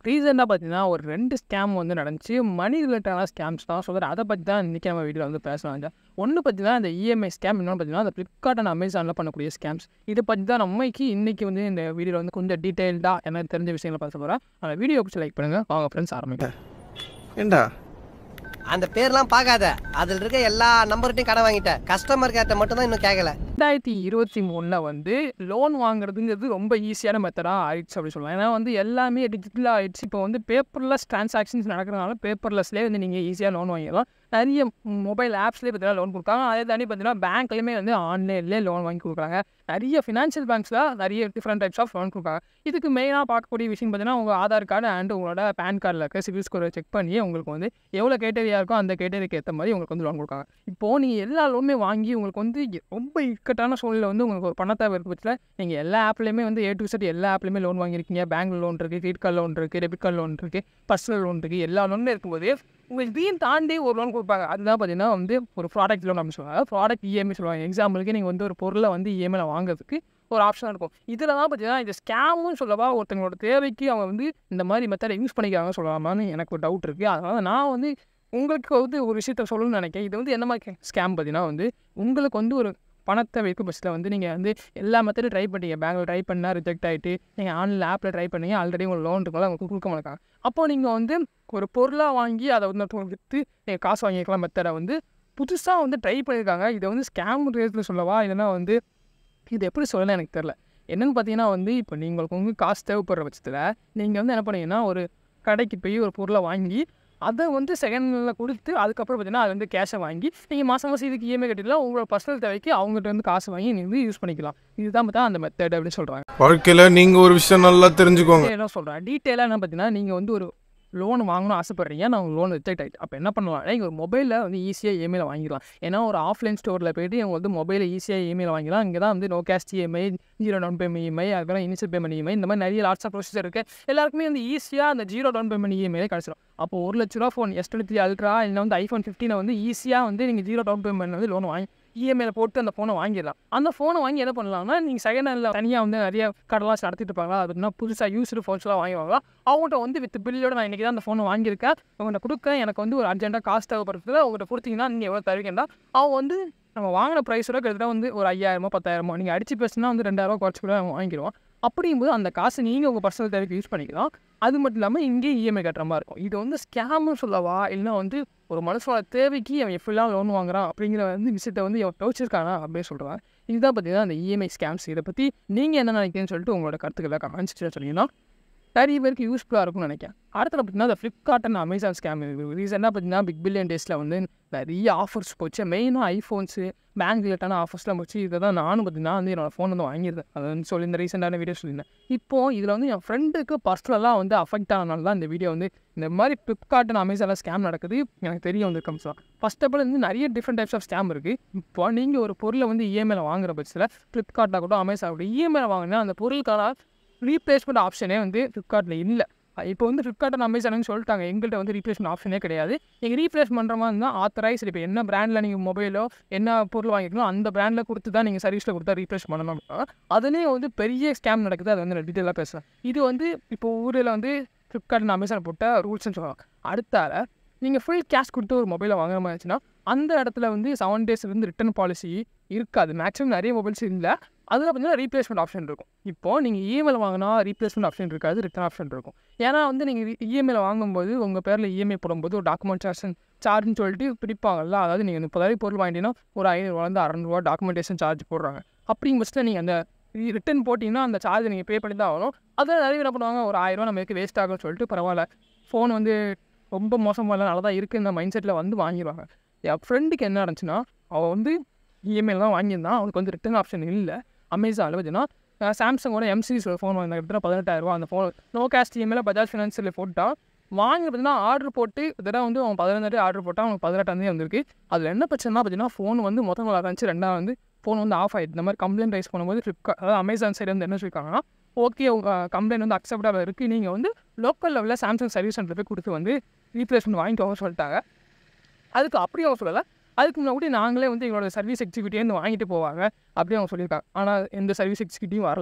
ரீசெண்டாக பார்த்தீங்கன்னா ஒரு ரெண்டு ஸ்கேம் வந்து நடந்துச்சு மணி ரிலேட்டடான ஸ்கேம்ஸ் தான் ஸோ அதை பற்றி தான் இன்றைக்கி நம்ம வீடியோவில் வந்து பேசலாம் ஒன்று பார்த்தீங்கன்னா இந்த இஎம்ஐ ஸ்கேம் இன்னொன்று பார்த்தீங்கன்னா அந்த ஃப்ளிப்கார்ட் அண்ட் அமேசானில் பண்ணக்கூடிய ஸ்கேம்ஸ் இதை பற்றி தான் நம்மைக்கு இன்றைக்கி வந்து இந்த வீடியோவில் வந்து கொஞ்சம் டீட்டெயில்டாக எனக்கு தெரிஞ்ச விஷயங்களை பார்த்து போகிறேன் அந்த வீடியோ பிடிச்சி லைக் பண்ணுங்கள் வாங்க ஃப்ரெண்ட்ஸ் ஆரம்பிக்கலாம் ஏண்டா அந்த பேர்லாம் பார்க்காத அதில் இருக்க எல்லா நம்பர்கிட்டையும் கடன் வாங்கிட்டேன் கஸ்டமர் கேர்ட்ட மட்டும் தான் இன்னும் கேட்கல ரெண்டாயிரத்தி இருபத்தி மூணில் வந்து லோன் வாங்குறதுங்கிறது ரொம்ப ஈஸியான மெத்தடாக ஆயிடுச்சு அப்படி சொல்லலாம் ஏன்னா வந்து எல்லாமே டிஜிட்டலாக ஆயிடுச்சு இப்போ வந்து பேப்பர்லெஸ் ட்ரான்சாக்ஷன்ஸ் நடக்கிறதுனால பேப்பர்லெஸ்லேயே வந்து நீங்கள் ஈஸியாக லோன் வாங்கிடலாம் நிறைய மொபைல் ஆப்ஸ்லேயே பார்த்தீங்கன்னா லோன் கொடுக்குறாங்க அதே தாண்டி பார்த்தீங்கன்னா பேங்க்லேயுமே வந்து ஆன்லைன்லேயே லோன் வாங்கி கொடுக்குறாங்க நிறைய ஃபினான்ஷியல் பேங்க்ஸில் நிறைய டிஃப்ரெண்ட் டைப்ஸ் ஆஃப் லோன் கொடுக்குறாங்க இதுக்கு மெயினாக பார்க்கக்கூடிய விஷயம் பார்த்தீங்கன்னா உங்கள் ஆதார் கார்டு அண்ட் உங்களோட பேன் கார்டில் இருக்க சிவில் ஸ்கோரை செக் பண்ணி உங்களுக்கு வந்து எவ்வளோ கேட்டரியா இருக்கோ அந்த கேட்டரிக்கு ஏற்ற மாதிரி உங்களுக்கு வந்து லோன் கொடுக்காங்க இப்போது நீங்கள் எல்லா லோனுமே வாங்கி உங்களுக்கு வந்து ரொம்ப இக்கட்டான சூழ்நிலை வந்து உங்களுக்கு ஒரு பணத்தை இருக்க பட்சத்தில் நீங்கள் எல்லா ஆப்லேயுமே வந்து ஏ டு செட் எல்லா ஆப்லேயுமே லோன் வாங்கியிருக்கீங்க பேங்க் லோன் இருக்குது கிரெடிட் கார்டு லோன் இருக்குது டெபிட் கார்டு லோன் இருக்குது பர்சனல் லோன் இருக்குது எல்லா லோனுமே இருக்கும்போது உங்களுக்கு இதையும் தாண்டி ஒரு லோன் கொடுப்பாங்க அதுதான் பார்த்தீங்கன்னா வந்து ஒரு ப்ராடக்ட் லோன் அப்படின்னு சொல்லுவாங்க ப்ராடக்ட் இஎம்ஐ சொல்லுவாங்க எக்ஸாம்பிளுக்கு நீங்கள் வந்து ஒரு பொருளை வந்து இஎம்ஐயில் வாங்குறதுக்கு ஒரு ஆப்ஷனாக இருக்கும் இதில் தான் பார்த்தீங்கன்னா இந்த ஸ்கேமும் சொல்லவா ஒருத்தங்களோட தேவைக்கு அவங்க வந்து இந்த மாதிரி மெத்தடை யூஸ் பண்ணிக்கிறாங்க சொல்லலாமான்னு எனக்கு ஒரு டவுட் இருக்குது அதனால் நான் வந்து உங்களுக்கு வந்து ஒரு விஷயத்த சொல்லணும்னு நினைக்கிறேன் இது வந்து என்ன மாதிரி ஸ்கேம் பார்த்தீங்கன்னா வந்து உங்களுக்கு வந்து ஒரு பணத்தை வைக்கும் பட்சத்தில் வந்து நீங்கள் வந்து எல்லா மெத்தடும் ட்ரை பண்ணீங்க பேங்க்கில் ட்ரை பண்ணால் ரிஜெக்ட் ஆகிட்டு நீங்கள் ஆன்லைன் ஆப்பில் ட்ரை பண்ணீங்க ஆல்ரெடி உங்களுக்கு லோன் இருக்கனால உங்களுக்கு கொடுக்க மாட்டாங்க அப்போ நீங்கள் வந்து ஒரு பொருளாக வாங்கி அதை வந்து ஒருத்தவங்களுக்கு விற்று நீங்கள் காசு வாங்கிக்கலாம் மெத்தடை வந்து புதுசாக வந்து ட்ரை பண்ணியிருக்காங்க இதை வந்து ஸ்கேம் ரேட்டில் சொல்லவா இல்லைன்னா வந்து இது எப்படி சொல்லலாம் எனக்கு தெரில என்னென்னு பார்த்தீங்கன்னா வந்து இப்போ நீங்கள் உங்களுக்கு காசு தேவைப்படுற பட்சத்தில் நீங்கள் வந்து என்ன பண்ணீங்கன்னா ஒரு கடைக்கு போய் ஒரு பொருளை வாங்கி அதை வந்து செகண்டில் கொடுத்து அதுக்கப்புறம் பார்த்தீங்கன்னா அது வந்து கேஷை வாங்கி நீங்கள் மாதம் மாதம் இதுக்கு இஎம்ஐ கட்டிடலாம் உங்களோட பர்சனல் தேவைக்கு அவங்ககிட்ட வந்து காசு வாங்கி நீங்கள் வந்து யூஸ் பண்ணிக்கலாம் இதுதான் பார்த்தா அந்த மெத்தட் அப்படின்னு சொல்கிறாங்க வாழ்க்கையில நீங்க ஒரு விஷயம் நல்லா தெரிஞ்சுக்கோங்க என்ன சொல்கிறேன் டீட்டெயிலாக என்ன பார்த்தீங்கன்னா நீங்கள் வந்து ஒரு லோன் வாங்கணும் ஆசைப்பட்றீங்க நான் லோன் ரிஜெக்ட் ஆகிட்டு அப்போ என்ன பண்ணுவாங்க நீங்கள் ஒரு மொபைலில் வந்து ஈஸியாக இஎம்ஐயில் வாங்கிடலாம் ஏன்னா ஒரு ஆஃப்லைன் ஸ்டோரில் போயிட்டு இவங்க வந்து மொபைலில் ஈஸியாக இஎம்ஐயில் வாங்கிடலாம் இங்கே தான் வந்து no cash EMI zero down payment EMI அதுக்கப்புறம் இனிஷியல் பேமெண்ட் இஎம்ஐ இந்த மாதிரி நிறைய லாட்ஸ் ஆஃப் ப்ரொசீஜர் இருக்குது எல்லாருக்குமே வந்து ஈஸியாக அந்த ஜீரோ டவுன் பேமெண்ட் இஎம்ஐலே கிடச்சிடும் அப்போ ஒரு லட்ச ரூபா phone S twenty three ultra இல்லை வந்து ஐஃபோன் ஃபிஃப்டினை வந்து ஈஸியாக வந்து நீங்கள் ஜீரோ டவுன் பேமெண்ட் வந்து லோன் வாங்கி இஎம்ஐயில் போட்டு அந்த ஃபோனை வாங்கிடலாம் அந்த ஃபோனை வாங்கி என்ன பண்ணலாம்னா நீங்கள் செகண்ட் ஹேண்டில் தனியாக வந்து நிறைய கடலாம் நடத்திட்டு இருப்பாங்களா அது பார்த்தீங்கன்னா புதுசாக யூஸ்டு ஃபோன்ஸ்லாம் வாங்கிவாங்களா அவங்கள்ட்ட வந்து வித் பில்லோட நான் இன்றைக்கி தான் அந்த ஃபோனை வாங்கியிருக்கேன் உங்கள்கிட்ட கொடுக்க எனக்கு வந்து ஒரு அர்ஜென்ட்டாக காசு தேவைப்படுறது உங்கள்கிட்ட கொடுத்தீங்கன்னா நீங்கள் எவ்வளோ தருவீங்கன்னா அவங்க வந்து நம்ம வாங்கின ப்ரைஸோட கிட்டத்தட்ட வந்து ஒரு ஐயாயிரமோ பத்தாயிரமோ நீங்கள் அடிச்சு பேசினா வந்து ரெண்டாயிரரூவா குறைச்சி கூட அவங்க வாங்கிடுவோம் அப்படிங்கும்போது அந்த காசு நீங்கள் உங்கள் பர்சனல் தேவைக்கு யூஸ் பண்ணிக்கலாம் அது மட்டும் இல்லாமல் இங்கேயே இஎம்ஐ கட்டுற மாதிரி இருக்கும் இது வந்து ஸ்கேம்னு சொல்லவா இல்லைனா வந்து ஒரு மனுஷனோட தேவைக்கு அவன் எப்படிலாம் லோன் வாங்குறான் அப்படிங்கிற வந்து விஷயத்தை வந்து அவன் தவிச்சிருக்கானா அப்படின்னு சொல்கிறான் இதுதான் பார்த்தீங்கன்னா அந்த இஎம்ஐ ஸ்கேம்ஸ் இதை பற்றி நீங்கள் என்ன நினைக்கிறேன்னு சொல்லிட்டு உங்களோட கருத்துக்களை கமெண்ட்ஸ் சொன்னீங்கன்னா நிறைய பேருக்கு யூஸ்ஃபுல்லாக இருக்கும்னு நினைக்கிறேன் அடுத்தது பார்த்தீங்கன்னா அந்த ஃப்ளிப்கார்ட் அண்ட் அமேசான் ஸ்கேம் ரீசெண்டாக பார்த்தீங்கன்னா பிக் பில்லியன் டேஸில் வந்து நிறைய ஆஃபர்ஸ் போச்சு மெயினாக ஐஃபோன்ஸு பேங்க் ரிலேட்டான ஆஃபர்ஸ்லாம் போச்சு இதை தான் நானும் பார்த்தீங்கன்னா வந்து என்னோட ஃபோன் வந்து வாங்கியிருந்தேன் அதை வந்து சொல்லியிருந்தேன் ரீசெண்டான வீடியோ சொல்லியிருந்தேன் இப்போது இதில் வந்து என் ஃப்ரெண்டுக்கு பர்சனலாக வந்து அஃபெக்ட் ஆனனால தான் இந்த வீடியோ வந்து இந்த மாதிரி ஃப்ளிப்கார்ட் அண்ட் அமேசானில் ஸ்கேம் நடக்குது எனக்கு தெரிய வந்து கம்ஸ் தான் ஃபஸ்ட் ஆஃப் ஆல் வந்து நிறைய டிஃப்ரெண்ட் டைப்ஸ் ஆஃப் ஸ்கேம் இருக்குது இப்போ நீங்கள் ஒரு பொருளை வந்து இஎம்ஐயில் வாங்குற பட்சத்தில் ஃப்ளிப்கார்ட்டாக கூட அமேசான் கூட இஎம்ஐயில் வாங்கினா அந்த பொருளுக்கான ரீப்ளேஸ்மெண்ட் ஆப்ஷனே வந்து ஃப்ளிப்கார்ட்டில் இல்லை இப்போ வந்து ஃப்ளிப்கார்ட் அண்ட் அமேசான் சொல்லிட்டாங்க எங்கள்கிட்ட வந்து ரீப்ளேஸ்மெண்ட் ஆப்ஷனே கிடையாது நீங்கள் ரீப்ளேஸ் பண்ணுற மாதிரி இருந்தால் ஆத்தரைஸ் இப்போ என்ன பிராண்டில் நீங்கள் மொபைலோ என்ன பொருள் வாங்கிக்கணும் அந்த பிராண்டில் கொடுத்து தான் நீங்கள் சர்வீஸில் கொடுத்தா ரீப்ளேஸ் பண்ணணும் அதுலேயும் வந்து பெரிய ஸ்கேம் நடக்குது அது வந்து நான் டீட்டெயிலாக பேசுகிறேன் இது வந்து இப்போ ஊரில் வந்து ஃப்ளிப்கார்ட் அண்ட் அமேசான் போட்ட ரூல்ஸ்னு சொல்லலாம் அடுத்தால நீங்கள் ஃபுல் கேஷ் கொடுத்து ஒரு மொபைலை வாங்குற மாதிரி இருந்துச்சுன்னா அந்த இடத்துல வந்து செவன் டேஸ் வந்து ரிட்டன் பாலிசி இருக்காது மேக்ஸிமம் நிறைய மொபைல்ஸ் இல்லை அதில் பார்த்தீங்கன்னா ரீப்ளேஸ்மெண்ட் ஆப்ஷன் இருக்கும் இப்போது நீங்கள் இஎம்ஐயில் வாங்கினா ரீப்ளேஸ்மெண்ட் ஆப்ஷன் இருக்காது ரிட்டன் ஆப்ஷன் இருக்கும் ஏன்னா வந்து நீங்கள் இஎம்ஐயில் வாங்கும்போது உங்கள் பேரில் இஎம்ஐ போடும்போது ஒரு டாக்குமெண்டேஷன் சார்ஜ்னு சொல்லிட்டு பிடிப்பாங்கல்ல அதாவது நீங்கள் முப்பதாயிரம் பொருள் வாங்கிட்டீங்கன்னா ஒரு ஐநூறுவாலேருந்து அறநூறுவா டாக்குமெண்டேஷன் சார்ஜ் போடுறாங்க அப்படிங்க பட்சத்தில் நீங்கள் அந்த ரிட்டன் போட்டிங்கன்னா அந்த சார்ஜ் நீங்கள் பே பண்ணி தான் ஆகணும் அதில் நிறைய என்ன பண்ணுவாங்க ஒரு ஆயிரரூவா நமக்கு வேஸ்ட் ஆகும்னு சொல்லிட்டு பரவாயில்ல ஃபோன் வந்து ரொம்ப மோசமாக இல்லை நல்லா தான் இருக்குது இந்த மைண்ட் செட்டில் வந்து வாங்கிடுவாங்க என் ஃப்ரெண்டுக்கு என்ன நடந்துச்சுன்னா அவள் வந்து இஎம்ஐயில் தான் வாங்கியிருந்தான் அவனுக்கு வந்து ரிட்டன் ஆப்ஷன் இல்லை அமேசானில் பார்த்தீங்கன்னா சாம்சங்கோட எம் சீரிஸ் ஃபோன் வாங்கினா கிட்டத்தட்ட பதினெட்டாயிரரூவா அந்த ஃபோன் நோ கேஸ்ட் இஎம்ஐயில் பஜாஜ் ஃபினான்ஸில் போட்டால் வாங்கி பார்த்தீங்கன்னா ஆர்டர் போட்டு இதெல்லாம் வந்து அவன் பதினெட்டு ஆர்டர் போட்டால் அவனுக்கு பதினெட்டாந்தே வந்திருக்கு அதில் என்ன பிரச்சனை பார்த்தீங்கன்னா ஃபோன் வந்து மொத்தம் நல்லா இருந்துச்சு ரெண்டாவது வந்து ஃபோன் வந்து ஆஃப் ஆகிடுது இந்த மாதிரி கம்ப்ளைண்ட் ரைஸ் பண்ணும்போது ஃப்ளிப்கார்ட் அதாவது அமேசான் சைடு வந்து என்ன சொல்லியிருக்காங்கன்னா ஓகே உங்கள் கம்ப்ளைண்ட் வந்து அக்செப்டபிள் இருக்குது நீங்கள் வந்து லோக்கல் லெவலில் சாம்சங் சர்வீஸ் சென்டர் போய் கொடுத்து வந்து ரீப்ளேஸ்மெண்ட் வாங்கிட்டு வாங்க சொல்லிட்டாங்க அதுக்கு அப்படியே அவங்க சொல்லலை அதுக்கு முன்னாடி நாங்களே வந்து எங்களோட சர்வீஸ் எக்ஸிக்யூட்டிவ் வந்து வாங்கிட்டு போவாங்க அப்படியே அவங்க சொல்லியிருக்காங்க ஆனால் எந்த சர்வீஸ் எக்ஸிக்யூட்டிவும் வரல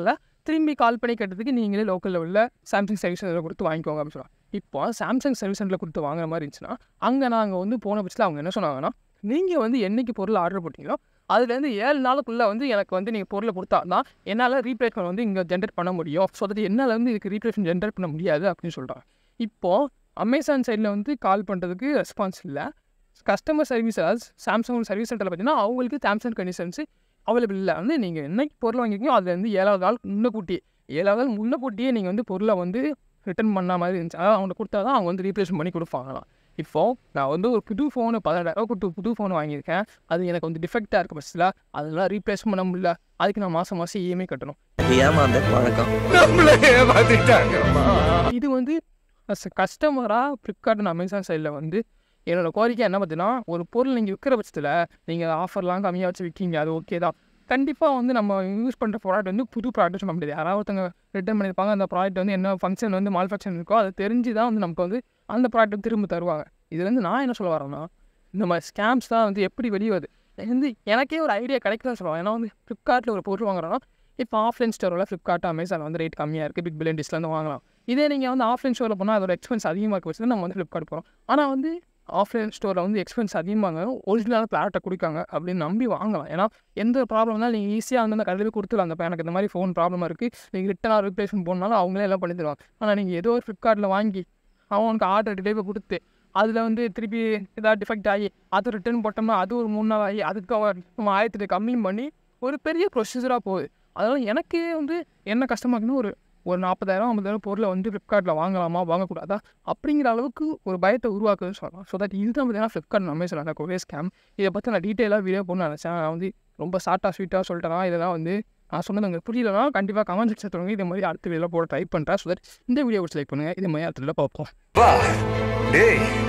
திரும்பி கால் பண்ணி கேட்டதுக்கு நீங்களே லோக்கலில் உள்ள சாம்சங் சர்வீஸ் சென்டரில் கொடுத்து வாங்கிக்கோங்க அப்படின்னு சொல்லுவாங்க இப்போ சாம்சங் சர்வீஸ் சென்டரில் கொடுத்து வாங்குற மாதிரி இருந்துச்சுன்னா அங்கே நாங்கள் வந்து போன பட்சத்தில் அவங்க என்ன சொன்னாங்கன்னா நீங்கள் வந்து என்னைக்கு பொருள் ஆர்டர் போட்டிங்களோ அதுலேருந்து ஏழு நாளுக்குள்ளே வந்து எனக்கு வந்து நீங்கள் பொருளை கொடுத்தா தான் என்னால் ரீப்ளேஸ்மெண்ட் வந்து இங்கே ஜென்ரேட் பண்ண முடியும் ஸோ தட் என்னால் வந்து இதுக்கு ரீப்ளேஸ்மெண்ட் ஜென்ரேட் பண்ண முடியாது அப்படின்னு சொல்கிறாங்க இப்போது அமேசான் சைடில் வந்து கால் பண்ணுறதுக்கு ரெஸ்பான்ஸ் இல்லை கஸ்டமர் சர்வீஸ் அதாவது சாம்சங் சர்வீஸ் சென்டரில் பார்த்தீங்கன்னா அவங்களுக்கு சாம்சங் கண்டிஷன்ஸு அவைலபிள் இல்லை வந்து நீங்கள் என்னைக்கு பொருள் வாங்கிருக்கீங்களோ அதுலேருந்து ஏழாவது நாள் முன்னக்கூட்டியே ஏழாவது நாள் முன்னக்கூட்டியே நீங்கள் வந்து பொருளை வந்து ரிட்டர்ன் பண்ண மாதிரி இருந்துச்சு அதாவது அவங்க கொடுத்தா தான் அவங்க வந்து ரீப்ளேஸ் பண்ணி கொடுப்பாங்களாம் இப்போது நான் வந்து ஒரு புது ஃபோனு பதினெட்டாயிரம் கொடுத்து புது ஃபோன் வாங்கியிருக்கேன் அது எனக்கு வந்து டிஃபெக்டாக இருக்க பட்சத்தில் அதெல்லாம் ரீப்ளேஸ் பண்ண முடியல அதுக்கு நான் மாதம் மாதம் இஎம்ஐ கட்டணும் ஏமாந்த வழக்கம் நம்மளே ஏமாத்திட்டாங்கம்மா இது வந்து அஸ் கஸ்டமராக ஃப்ளிப்கார்ட் அண்ட் அமேசான் சைடில் வந்து என்னோட கோரிக்கை என்ன பார்த்தீங்கன்னா ஒரு பொருள் நீங்கள் விற்கிற பட்சத்தில் நீங்கள் ஆஃபர்லாம் கம்மியாக வச்சு விற்கிங்க அது ஓகே தான் கண்டிப்பாக வந்து நம்ம யூஸ் பண்ணுற ப்ராடக்ட் வந்து புது ப்ராடக்ட் சொல்ல முடியாது யாராவது ஒருத்தங்க ரிட்டர்ன் பண்ணியிருப்பாங்க அந்த ப்ராடக்ட் வந்து என்ன ஃபங்க்ஷன் வந்து மால்ஃபங்க்ஷன் இருக்கோ அதை தெரிஞ்சு தான் வந்து நமக்கு வந்து அந்த ப்ராடக்ட் திரும்ப தருவாங்க இதுலேருந்து நான் என்ன சொல்ல வரேன்னா இந்த மாதிரி ஸ்கேம்ஸ் தான் வந்து எப்படி வெளியே வருது இது வந்து எனக்கே ஒரு ஐடியா கிடைக்கல சொல்லுவாங்க ஏன்னா வந்து ஃப்ளிப்கார்ட்டில் ஒரு பொருள் வாங்குறோன்னா இப்போ ஆஃப்லைன் ஸ்டோரில் ஃப்ளிப்கார்ட் அமேசான் வந்து ரேட் கம்மியாக இருக்குது பிக் பில்லியன் டிஸ்லேருந்து வாங்கலாம் இதே நீங்கள் வந்து ஆஃப்லைன் ஸ்டோரில் போனால் அதோட எக்ஸ்பென்ஸ் அதிகமாக இருக்க வச்சு நம்ம வந்து ஃப்ளிப்கார்ட் போகிறோம் ஆனால் வந்து ஆஃப்லைன் ஸ்டோரில் வந்து எக்ஸ்பென்ஸ் அதிகமாக ஒரிஜினலான ப்ராடக்ட்டை கொடுக்காங்க அப்படின்னு நம்பி வாங்கலாம் ஏன்னா எந்த ப்ராப்ளம்னாலும் நீங்கள் ஈஸியாக வந்து அந்த கடையில் போய் கொடுத்துடலாம் அந்த எனக்கு இந்த மாதிரி ஃபோன் ப்ராப்ளமாக இருக்குது நீங்கள் ரிட்டனாக ரிப்ளேஸ்மெண்ட் போனாலும் அவங்களே எல்லாம் பண்ணி தருவாங்க ஆனால் நீங்கள் ஏதோ ஒரு ஃப்ளிப்கார்ட்டில் வாங்கி அவனுக்கு ஆர்டர் டெலிவரி கொடுத்து அதில் வந்து திருப்பி ஏதாவது டிஃபெக்ட் ஆகி அதை ரிட்டர்ன் போட்டோம்னா அது ஒரு மூணு நாள் ஆகி அதுக்கு அவன் நம்ம ஆயிரத்தி கம்மியும் பண்ணி ஒரு பெரிய ப்ரொசீஜராக போகுது அதனால் எனக்கே வந்து என்ன கஷ்டமாக இருக்குன்னா ஒரு ஒரு நாற்பதாயிரம் ஐம்பதாயிரம் பொருளை வந்து ஃப்ளிப்கார்ட்டில் வாங்கலாமா வாங்கக்கூடாதா அப்படிங்கிற அளவுக்கு ஒரு பயத்தை உருவாக்குதுன்னு சொல்லலாம் ஸோ தட் இதுதான் பார்த்தீங்கன்னா ஃப்ளிப்கார்ட் அமேசான் நடக்க ஒரே ஸ்கேம் இதை பற்றி நான் டீட்டெயிலாக வீடியோ போடணும்னு நினச்சேன் நான் வந்து ரொம்ப ஷார்ட்டாக ஸ்வீட்டாக சொல்லிட்டேனா இதெல்லாம் வந்து நான் சொன்னது உங்களுக்கு புரியலனா கண்டிப்பாக கமெண்ட் செக்ஷன் தொடங்கி இதே மாதிரி அடுத்த வீடியோவில் போட ட்ரை பண்ணுறேன் ஸோ தட் இந்த வீடியோ செலக்ட் பண்ணுங்கள் இதே மாதிரி அடுத்த வீடியோவில் பார்ப்போம் வா டேய்